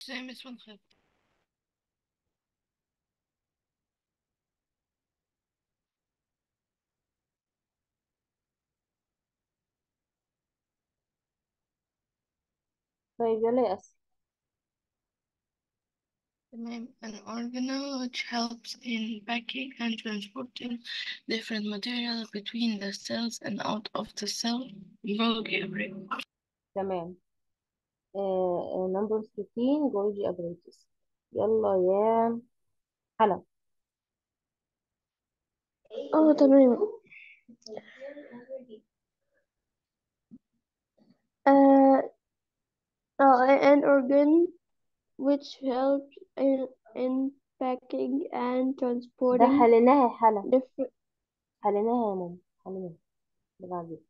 زي ما اسمه الخيط طيب يلا يا أسي تمام an organelle which helps in packing and transporting different materials between the cells and out of the cell Golgi apparatus تمام آه نمبر 13 جولجي ابريتس يلا يا حلا اه تمام uh, uh, an organ which helps in, in packing and ده transporting حليناها يا حلا different حليناها يا ماما حليناها برافو عليك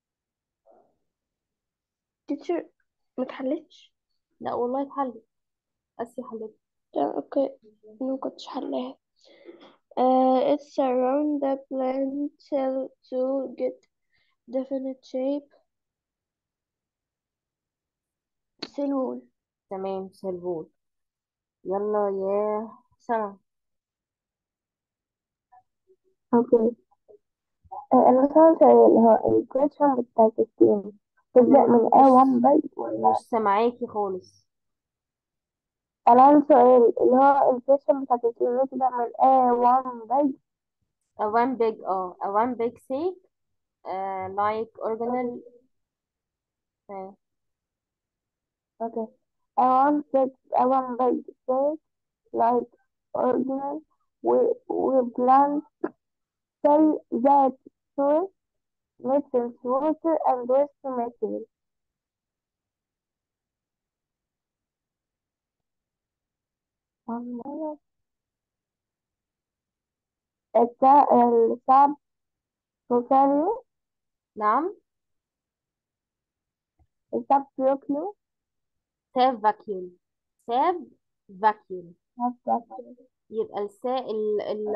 teacher ما اتحلتش لا والله اتحلت أسي حلت لا اوكي ما كنتش حلاها uh, it surround the plant cell to get definite shape cell wall تمام سيرفول يلا يا سما اوكي آه، المثال زي اللي هو الكويشن بتاعت التيم تبدأ من A1 بس ولا مش سامعاكي خالص أنا عندي سؤال اللي هو الكويشن بتاعت التيم تبدأ من A1 بس a one big اه a one big sac uh, like organelle آه. اوكي A1 big A1 big safe like original و و plant cell that store nutrients water and waste material التا- السب بروكاليو نعم السب بروكاليو ساب فاكيوم ساب فاكيوم يبقى السا ال ال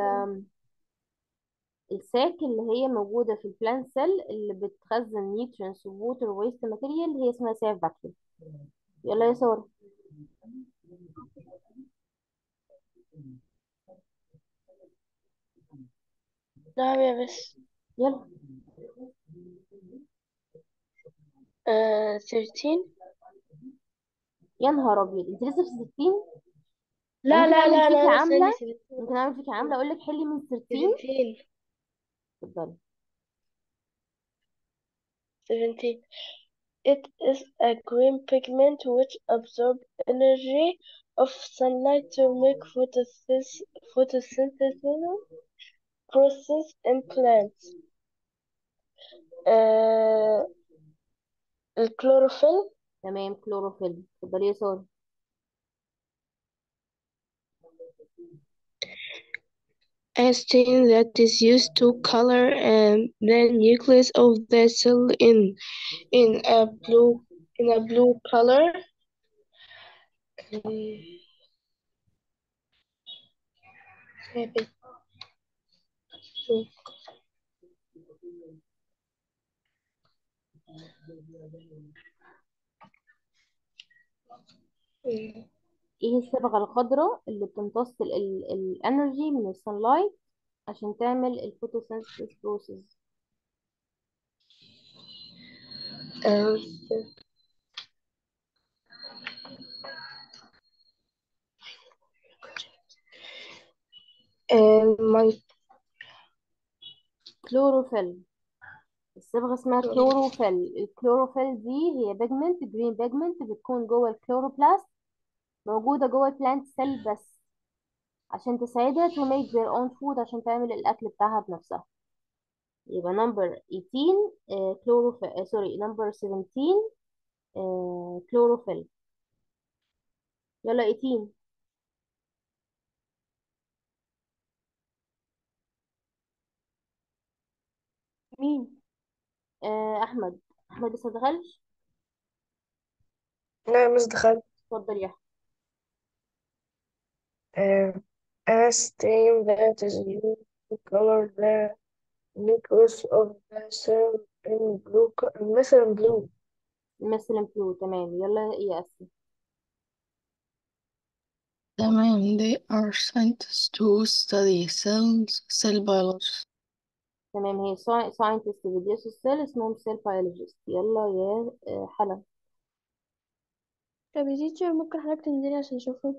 الساك اللي هي موجودة في البلانت سيل اللي بتخزن نيوترينز ووتر ويست ماتيريال هي اسمها ساف فاكيوم يلا يا سارة نعم يا بس يلا uh, 13 يا نهار ابيض انت لسه في 60 لا ممكن لا اعمل لا فيكي لا عاملة استني ممكن اعمل فيكي عاملة اقول لك حلي من 13 17 اتفضلي 17 It is a green pigment which absorbs energy of sunlight to make photosynthesis, photosynthesis process in plants. Uh, الكلوروفيل تمام كلوروفيل اتفضلي يا سارة a stain that is used to color um, the nucleus of the cell in in a blue in a blue color. Um, maybe blue. Mm. ايه الصبغة الخضراء اللي بتمتص الانرجي من السنلايت عشان تعمل الفوتوسينثيسيس بروسيس Um, and my كلوروفيل الصبغة اسمها كلوروفيل الكلوروفيل دي هي بيجمنت جرين بيجمنت بتكون جوه الكلوروبلاست موجودة جوه البلانت سيل بس عشان تساعدها to make their own food عشان تعمل الأكل بتاعها بنفسها يبقى number 18 كلوروفيل سوري number 17 كلوروفيل يلا 18 مين؟ آه، أحمد أحمد لسه دخلش لا مش دخلت اتفضل يا أحمد uh, a stain that is used to color the nucleus of the cell in blue co- مثلا blue مثل فلو تمام يلا يا أسي تمام they are scientists who study cells cell biology تمام هي ساينتست بيدرسوا السيل اسمهم سيل بايولوجيست يلا يا آه، حلا طب يا تيتشر ممكن حضرتك تنزلي عشان اشوفه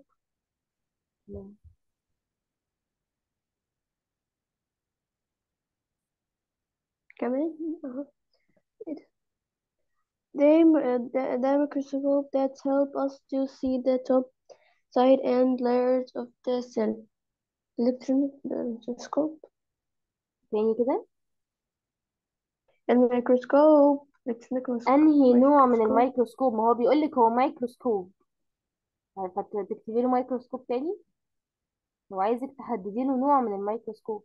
كمان اهو ايه ده They, the, the microscope that help us to see the top side and layers of the cell. Electron microscope. تاني كده الميكروسكوب electron انهي نوع من microscope. الميكروسكوب ما هو بيقول لك هو ميكروسكوب فتكتبي له ميكروسكوب تاني هو عايزك تحددي له نوع من الميكروسكوب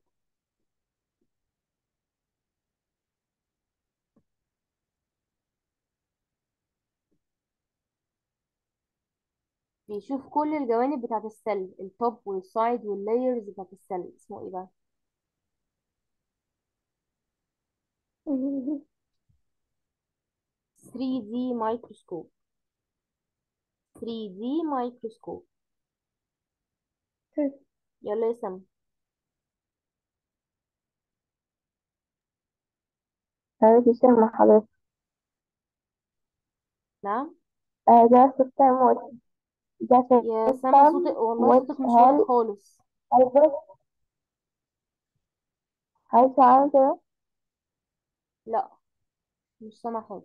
بيشوف كل الجوانب بتاعت السيل التوب والسايد واللايرز بتاعت السيل اسمه ايه بقى 3D مايكروسكوب 3D مايكروسكوب يلا يا سما هذا الشيء مع حضرتك نعم آه، ده system what ده يا سما system صوتك والله which صوتك مش واضح help خالص help هل تعالى كده لا مش سامع حاجة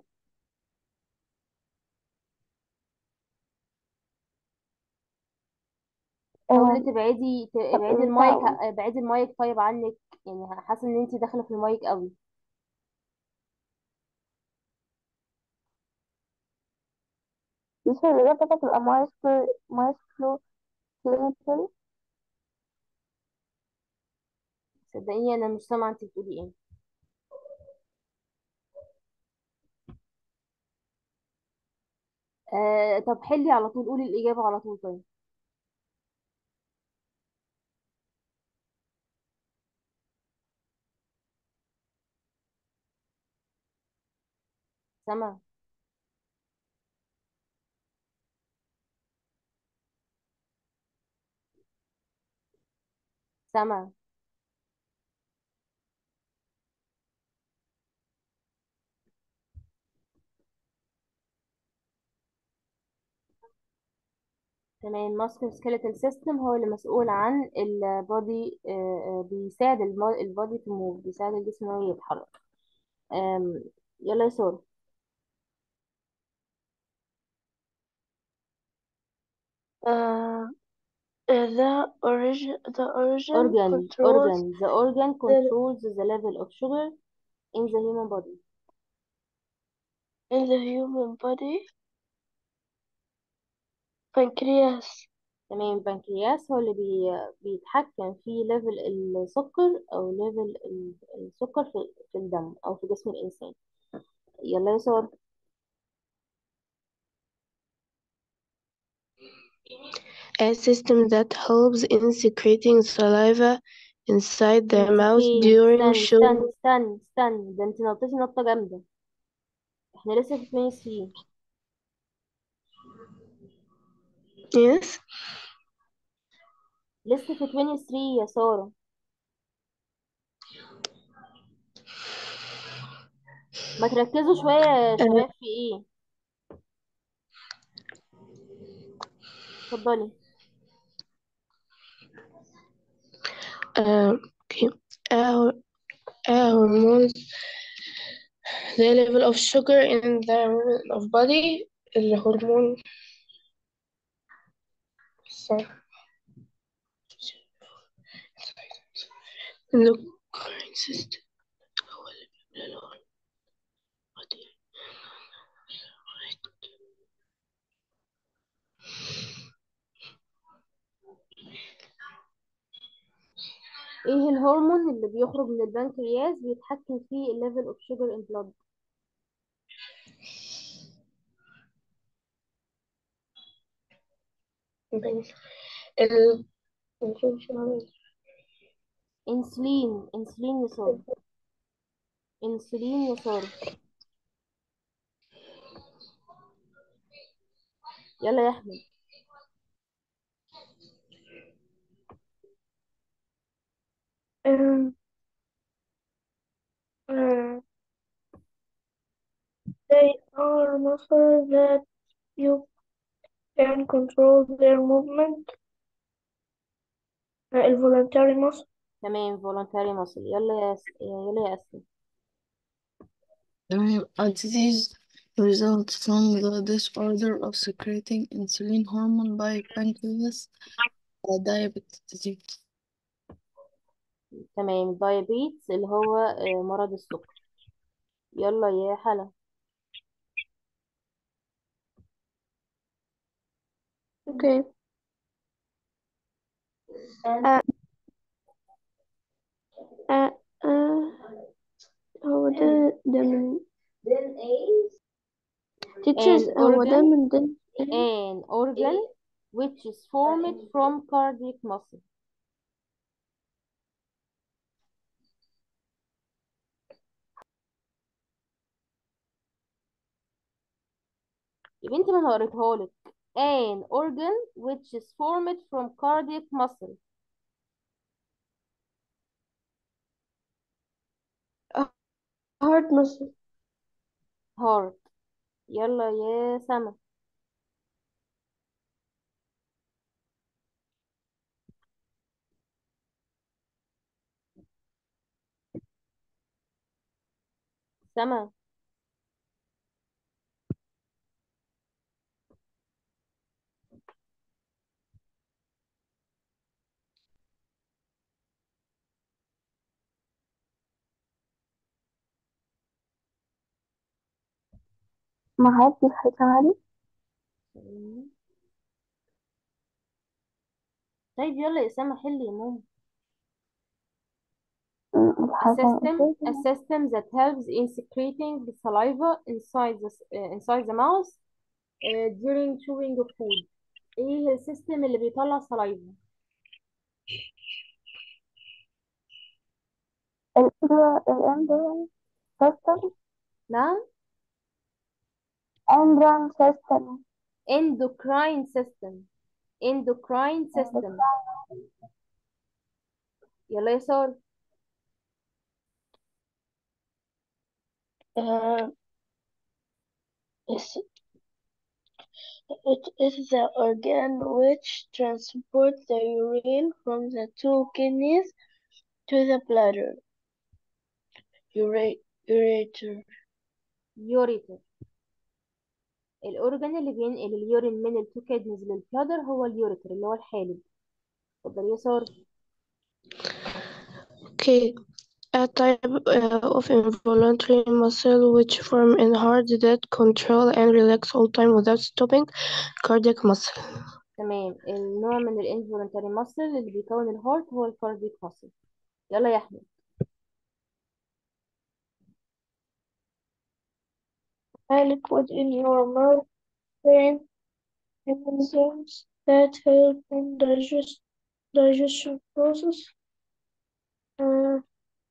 حاولي آه، تبعدي طب ابعدي إيه المايك بتاع- ابعدي المايك طيب عنك يعني حاسة ان انتي داخلة في المايك قوي مش الإجابة بتاعتك تبقى مايسكرو مايسكرو كلينيكال صدقيني انا مش سامعة انتي بتقولي ايه آه طب حلي على طول قولي الإجابة على طول طيب سما سما تمام ماسكو سكيلتال سيستم هو اللي مسؤول عن البودي بيساعد البودي تو موف بيساعد الجسم ان هو يتحرك آم، يلا يا سارة Uh, the origin, the origin organ controls organ the organ controls the level of sugar in the human body in the human body. Pancreas. تمام البنكرياس هو اللي بي بيتحكم في ليفل السكر او ليفل السكر في في الدم او في جسم الانسان يلا يا سارة A system that helps in secreting saliva inside the انت mouth فين during استني chewing. استني استني استني ده انت نطيتي نطة جامدة احنا لسه في 23 Yes. لسه في 23 يا سارة ما تركزوا شوية يا شباب في ايه اتفضلي Uh, okay. A, a hormones the level of sugar in the woman of body الهرمون sorry. endocrine system هو اللي بيعمل له body. ايه الهرمون اللي بيخرج من البنكرياس بيتحكم في الليفل اوف شوجر ان بلاد ال انسولين انسولين يا سارة انسولين يا سارة يلا يا احمد um, uh, they are muscles that you can control their movement uh, الvoluntary muscle تمام voluntary muscle يلا يا س... يلا يا أسلم تمام a disease results from the disorder of secreting insulin hormone by pancreas uh, diabetes disease تمام diabetes اللي هو آه، مرض السكر يلا يا حلا Okay. Uh, uh, uh, هو ده ده من teachers An هو ده organ من ضمن an organ which is formed from cardiac muscle يا بنتي ما انا قريتها لك an organ which is formed from cardiac muscle heart muscle heart يلا يا سما سما ما عرفتش حاجة دي طيب يلا يا سما حلي يا ماما مش A عارفة system, a system that helps in secreting the saliva inside the uh, inside the mouth uh, during chewing of food. ايه السيستم اللي بيطلع saliva؟ الإندران سيستم نعم إندران سيستم endocrine system endocrine system يلا يا سارة uh, is it is the organ which transports the urine from the two kidneys to the bladder Ura- ureter يوريتر الأورجان اللي بينقل اليورين من التو كيدنيز للبلادر هو اليوريتر اللي هو الحالب اتفضل يا سارة Okay, a type uh, of involuntary muscle which form in heart that control and relax all time without stopping, cardiac muscle. تمام النوع من الانفولنتري ماسل اللي بيكون الهارت هو الكارديك ماسل يلا يا أحمد a liquid in your mouth contain enzymes that help in digest digestion process uh,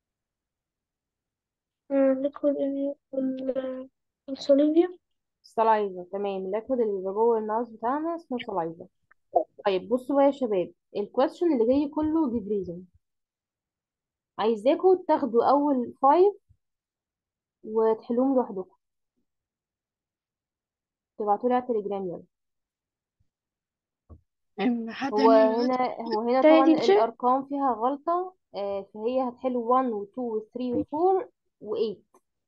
uh, liquid in your ال- السوليفيا سلايفا تمام الليكويد اللي بيبقى جوه الماوس بتاعنا اسمه سلايفا طيب بصوا بقى يا شباب الكويستشن اللي جاي كله give reason عايزاكم تاخدوا أول فايف وتحلوهم لوحدكم تبعتولي على التليجرام يلا أم، حد هو يعمل دلوقتي هنا هو هنا تاني طبعا teacher الأرقام فيها غلطة آه، فهي هتحلوا 1 و 2 و 3 و 4 و 8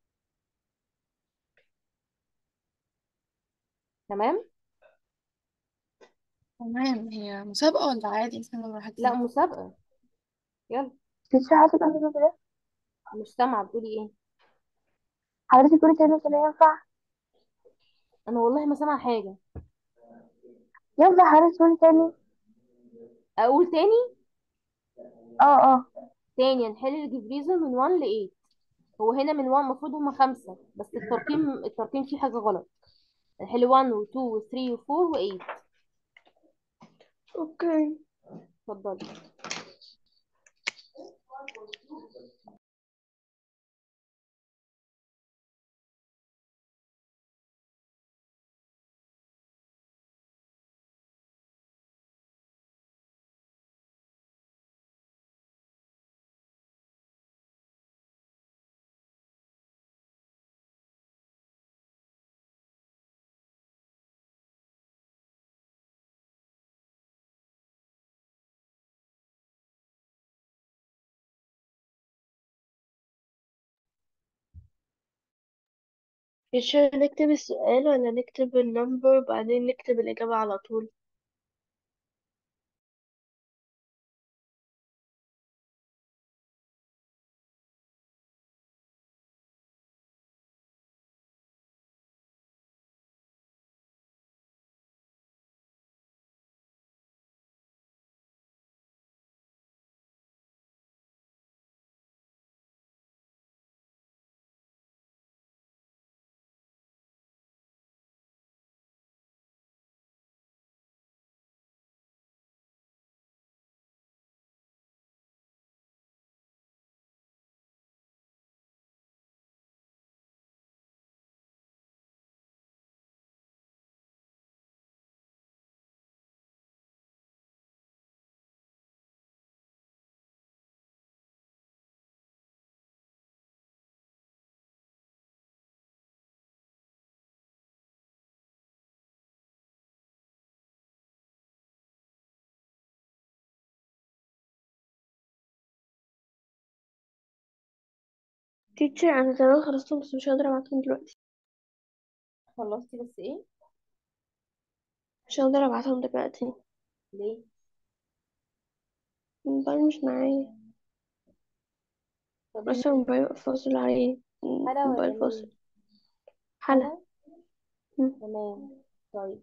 تمام تمام هي مسابقة ولا عادي مثلا لا براحتنا مسابقة يلا تيجي حضرتك أنا كده مش سامعة بتقولي ايه حضرتك تقولي تاني مش هينفع أنا والله ما سامعة حاجة ينفع حضرتك تقولي تاني أقول تاني اه اه تاني هنحل الجبريزون من 1 ل 8 هو هنا من 1 المفروض هما خمسة بس الترقيم الترقيم فيه حاجة غلط هنحل 1 و 2 و 3 و 4 و 8 Okay. اتفضلي teacher نكتب السؤال ولا نكتب النمبر وبعدين نكتب الإجابة على طول teacher أنا تمام خلصتهم بس مش هقدر أبعتهم دلوقتي خلصتي بس ايه مش هقدر أبعتهم دلوقتي ليه الموبايل مش معايا طب بس الموبايل فاصل عليه حلا ولا الموبايل فاصل مين حلا حلا مم. تمام طيب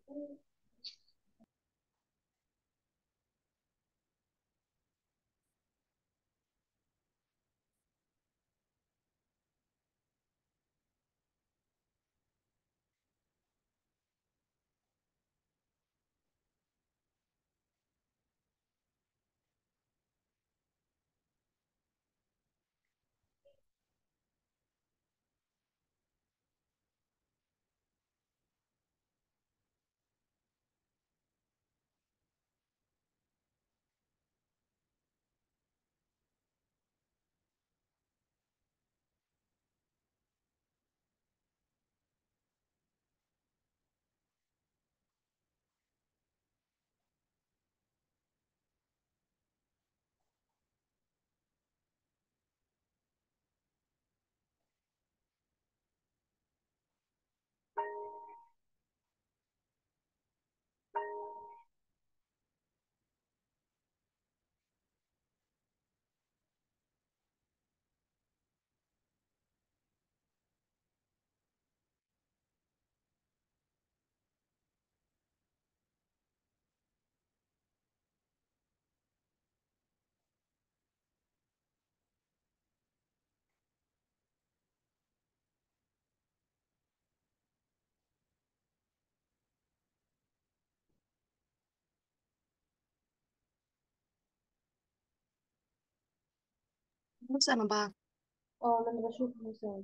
بص أنا بعرف اه ما انا بشوف مثلا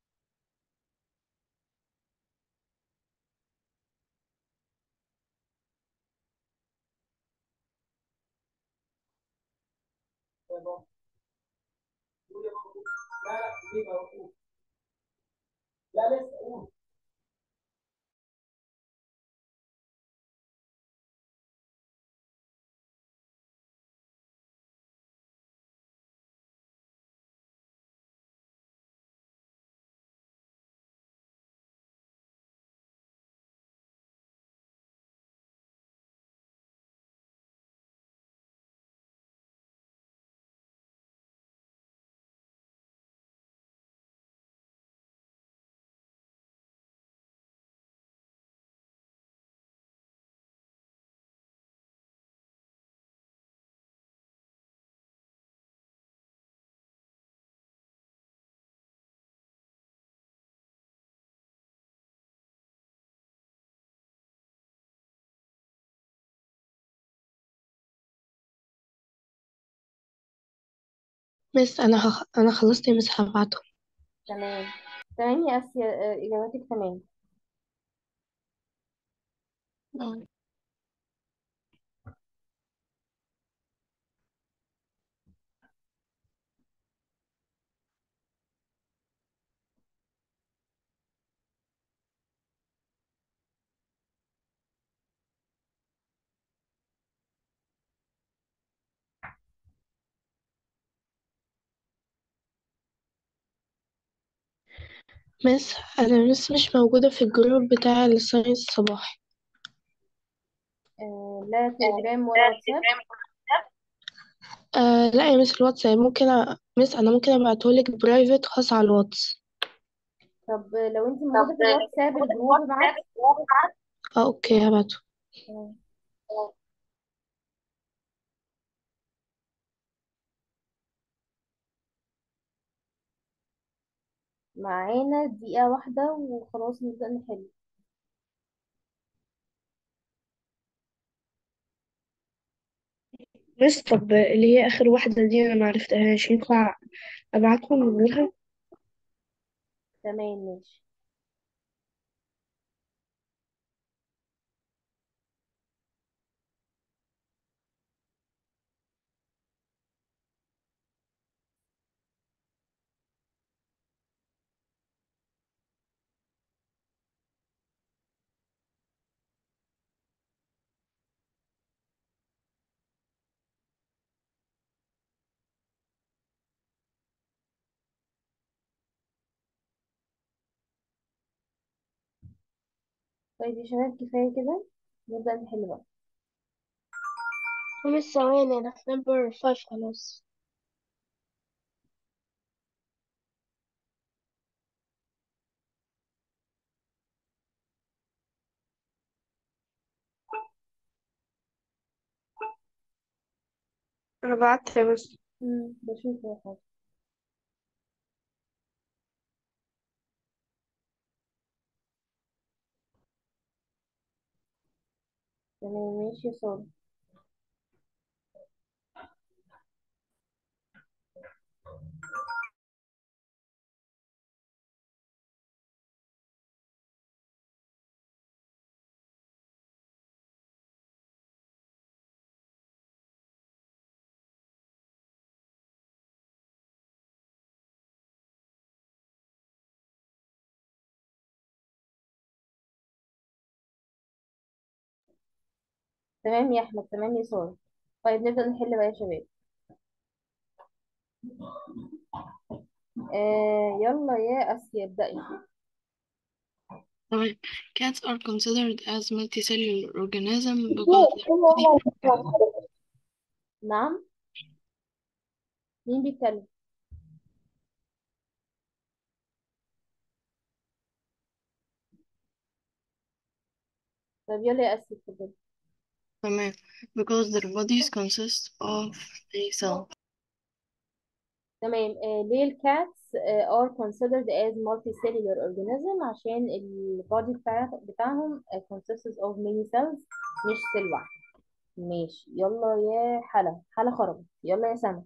بس أنا هخ... أنا خلصت بس هبعتهم تمام تمام يا اسيا آه، اجاباتك تمام آه. مس أنا لسه مش موجودة في الجروب بتاع الساينس الصباحي آه لا تليجرام ولا واتساب آه لا يا مس الواتساب ممكن أ... مس أنا ممكن أبعتهولك برايفت خاص على الواتس طب لو انت موجودة في الواتساب الجروب ابعتي اه أوكي هبعته تمام. معانا دقيقة واحدة وخلاص نبدأ نحل بس طب اللي هي آخر واحدة دي أنا معرفتهاش ينفع أبعتهم من غيرها تمام ماشي طيب يا شباب كفاية كده نبدأ نحل بقى خمس ثواني أنا في نمبر فايف خلاص أنا بعت يا بس مم، بشوف يا حاجة تمام ماشي يا سارة تمام يا أحمد تمام يا سارة طيب نبدأ نحل بقى يا شباب آه يلا يا آسيا ابدأي تمام cats are considered as multicellular organism because their body نعم مين بيتكلم طيب يلا يا آسيا اتفضلي تمام because their bodies consist of a cell تمام آه ليه الكاتس آه are considered as multicellular organism عشان البادي بتاع بتاعهم آه consists of many cells مش سيل واحد ماشي يلا يا حلا حلا خرجت يلا يا سما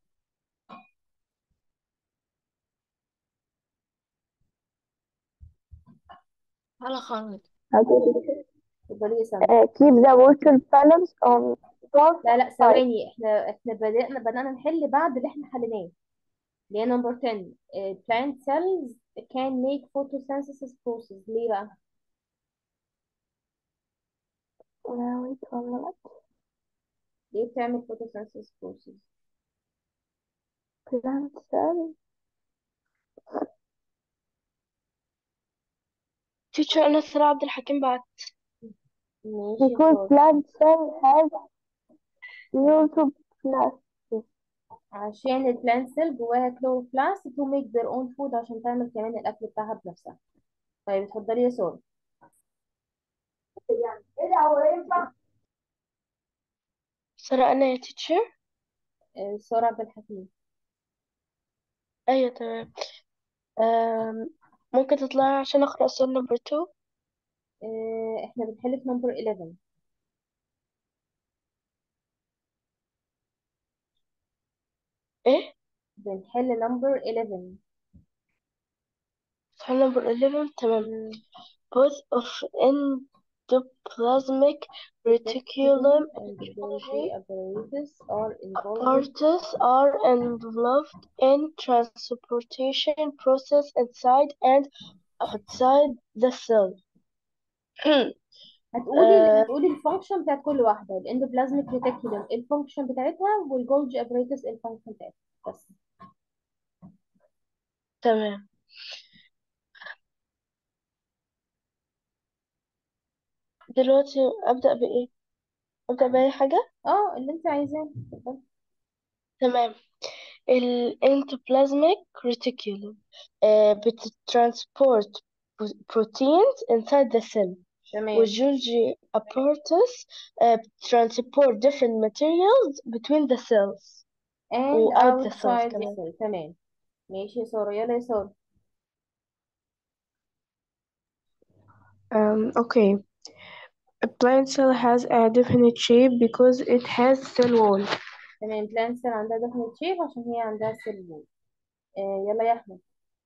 على خالد اتفضلي يا سما Uh, keep the water balance on both لا لا sides. ثواني احنا احنا بدأنا بدأنا نحل بعد اللي احنا حليناه اللي هي نمبر 10 آه plant cells can make photosynthesis process ليه بقى؟ Now it's on ليه بتعمل photosynthesis process؟ the plant cell. تيتشر أنا سارة عبد الحكيم بعت ماشي يا Because سارة plant cell has chloroplast. عشان البلانت سيل جواها كلوروبلاست to make their own food عشان تعمل كمان الأكل بتاعها بنفسها طيب اتفضلي يا سارة سارة أنا يا تيتشر آه، سارة عبد الحكيم أيوة تمام أم، ممكن تطلعي عشان أقرأ سؤال نمبر تو آه، احنا بنحل في نمبر 11 إيه بنحل نمبر 11 سؤال نمبر 11 تمام مم. both of endoplasmic reticulum and and Golgi apparatus are involved apparatus are involved in transportation process inside and outside the cell. هتقولي آه. هتقولي الفانكشن بتاعت كل واحدة الاندوبلازميك ريتيكولوم الفانكشن بتاعتها والجولجي apparatus الفانكشن بتاعتها بس تمام دلوقتي أبدأ بإيه؟ أبدأ بأي حاجة؟ اه اللي انت عايزاه اتفضلي. تمام الانتوبلازميك ريتيكولوم uh, بتترانسبورت proteins inside the cell تمام والجولجي apparatus uh, transport different materials between the cells and و out the cells outside the كمان cell تمام ماشي يا سارة يلا يا سارة Um, okay. A plant cell has a definite shape because it has cell wall. تمام plant cell عندها definite shape عشان هي عندها cell wall آه يلا يا أحمد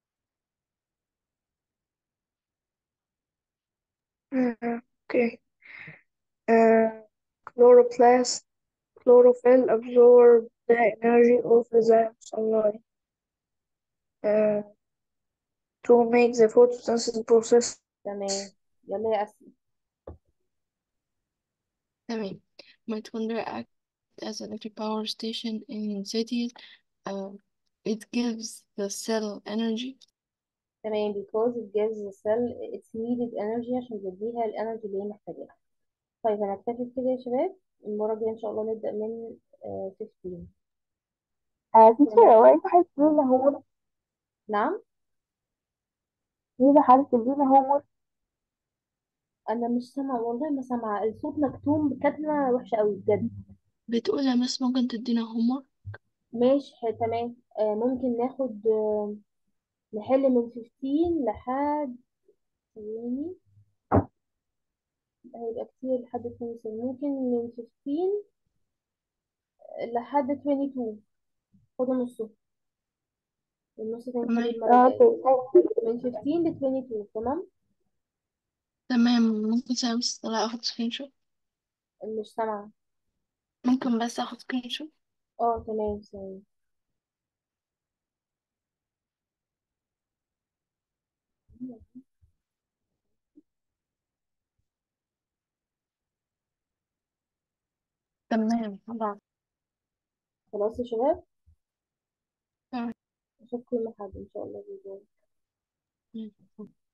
Uh, okay. Uh, chloroplast, chlorophyll absorb the energy of the sunlight uh, to make the photosynthesis process. تمام يلا يا أسماء تمام mitochondria act as an electric power station in cities uh, it gives the cell energy تمام because it gives the cell its needed energy عشان تديها الانرجي اللي هي محتاجاها طيب هنكتفي كده يا شباب المرة الجاية إن شاء الله نبدأ من آه 15 آه تيتشر هو انت حاسس بينا هومر نعم مين حاسس بينا هومر أنا مش سامعة والله ما سامعة الصوت مكتوم كتمة وحشة أوي بجد بتقول يا مس ممكن تدينا هومر ماشي ح- تمام آه ممكن ناخد آه نحل من 15 لحد ثواني هيبقى كتير لحد 27 ممكن من 15 لحد 22 خدوا نصه النص تاني خليه تمام المرة اه الجاية اوكي من 15 ل 22 تمام تمام ممكن سامس لا اخد سكرين شوت مش سامعة ممكن بس اخد سكرين شوت اه تمام ثواني تمام خلاص خلاص يا شباب تمام أشوفكم يوم الأحد إن شاء الله بإذن الله مم.